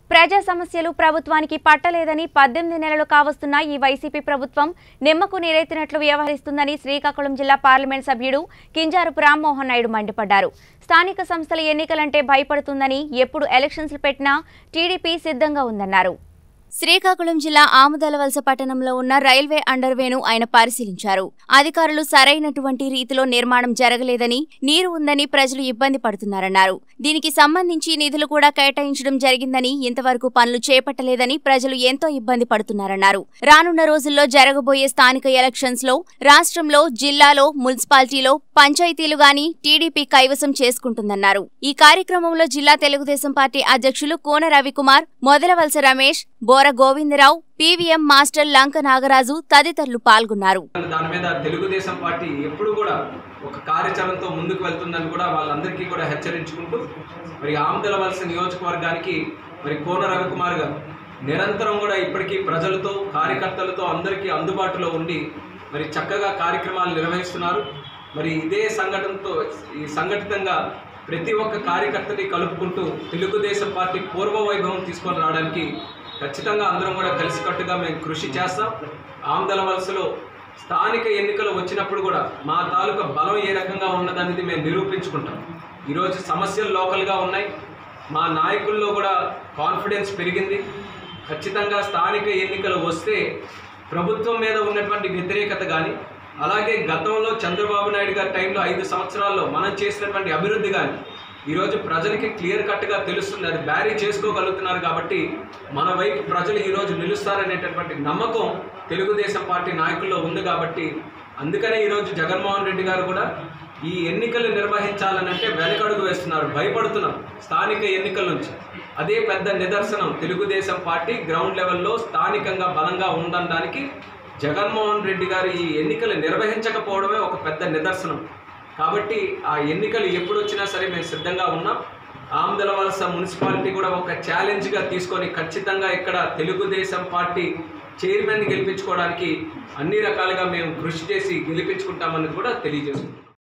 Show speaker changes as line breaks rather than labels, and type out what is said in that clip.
ప్రజా సమస్యలు ప్రభుత్వానికి పట్టలేదని పద్దెనిమిది నెలలు కావస్తున్న ఈ వైసీపీ ప్రభుత్వం నిమ్మకు నీరెత్తినట్లు వ్యవహరిస్తుందని శ్రీకాకుళం జిల్లా పార్లమెంట్ సభ్యుడు కింజారపు రామ్మోహన్ నాయుడు మండిపడ్డారు స్థానిక సంస్థల ఎన్నికలంటే భయపడుతుందని ఎప్పుడు ఎలక్షన్స్ పెట్టినా టీడీపీ సిద్ధంగా ఉందన్నారు శ్రీకాకుళం జిల్లా ఆముదలవలస పట్టణంలో ఉన్న రైల్వే అండర్వేను ఆయన పరిశీలించారు అధికారులు సరైనటువంటి రీతిలో నిర్మాణం జరగలేదని నీరు ఉందని ప్రజలు ఇబ్బంది పడుతున్నారన్నారు దీనికి సంబంధించి నిధులు కూడా కేటాయించడం జరిగిందని ఇంతవరకు పనులు చేపట్టలేదని ప్రజలు ఎంతో ఇబ్బంది పడుతున్నారన్నారు రానున్న రోజుల్లో జరగబోయే స్థానిక ఎలక్షన్స్ లో రాష్ట్రంలో జిల్లాలో మున్సిపాలిటీలో పంచాయతీలు గాని టీడీపీ కైవసం చేసుకుంటుందన్నారు ఈ కార్యక్రమంలో జిల్లా తెలుగుదేశం పార్టీ అధ్యక్షులు కోన రవికుమార్ మొదలవలస రమేష్ బోర గోవిందరావు పీవీఎం మాస్టర్ లంక నాగరాజు తదితరులు పాల్గొన్నారు
దాని మీద తెలుగుదేశం పార్టీ ఎప్పుడు కూడా ఒక కార్యాచరణతో ముందుకు వెళ్తుందని కూడా వాళ్ళందరికీ కూడా హెచ్చరించుకుంటూ మరి ఆమదల వలస నియోజకవర్గానికి మరి కోన రవికుమార్ గారు నిరంతరం కూడా ఇప్పటికీ ప్రజలతో కార్యకర్తలతో అందరికీ అందుబాటులో ఉండి మరి చక్కగా కార్యక్రమాలు నిర్వహిస్తున్నారు మరి ఇదే సంఘటనతో ఈ సంఘటితంగా ప్రతి ఒక్క కార్యకర్తని కలుపుకుంటూ తెలుగుదేశం పార్టీ పూర్వ వైభవం తీసుకొని రావడానికి ఖచ్చితంగా అందరం కూడా కలిసికట్టుగా మేము కృషి చేస్తాం ఆమదల వలసలో స్థానిక ఎన్నికలు వచ్చినప్పుడు కూడా మా తాలూకా బలం ఏ రకంగా ఉన్నదనేది మేము నిరూపించుకుంటాం ఈరోజు సమస్యలు లోకల్గా ఉన్నాయి మా నాయకుల్లో కూడా కాన్ఫిడెన్స్ పెరిగింది ఖచ్చితంగా స్థానిక ఎన్నికలు వస్తే ప్రభుత్వం మీద ఉన్నటువంటి వ్యతిరేకత కానీ అలాగే గతంలో చంద్రబాబు నాయుడు గారి టైంలో ఐదు సంవత్సరాల్లో మనం చేసినటువంటి అభివృద్ధి కానీ ఈరోజు ప్రజలకి క్లియర్ కట్గా తెలుస్తుంది అది బ్యారీ చేసుకోగలుగుతున్నారు కాబట్టి మన వైపు ప్రజలు ఈరోజు నిలుస్తారనేటటువంటి నమ్మకం తెలుగుదేశం పార్టీ నాయకుల్లో ఉంది కాబట్టి అందుకనే ఈరోజు జగన్మోహన్ రెడ్డి గారు కూడా ఈ ఎన్నికలు నిర్వహించాలనంటే వెనకడుగు వేస్తున్నారు భయపడుతున్నారు స్థానిక ఎన్నికల నుంచి అదే పెద్ద నిదర్శనం తెలుగుదేశం పార్టీ గ్రౌండ్ లెవెల్లో స్థానికంగా బలంగా ఉండడానికి జగన్మోహన్ రెడ్డి గారు ఈ ఎన్నికలు నిర్వహించకపోవడమే ఒక పెద్ద నిదర్శనం కాబట్టి ఆ ఎన్నికలు ఎప్పుడు వచ్చినా సరే మేము సిద్ధంగా ఉన్నాం ఆమదల వలస మున్సిపాలిటీ కూడా ఒక ఛాలెంజ్గా తీసుకొని ఖచ్చితంగా ఇక్కడ తెలుగుదేశం పార్టీ చైర్మన్ గెలిపించుకోవడానికి అన్ని రకాలుగా మేము కృషి చేసి గెలిపించుకుంటామని కూడా తెలియజేస్తున్నాం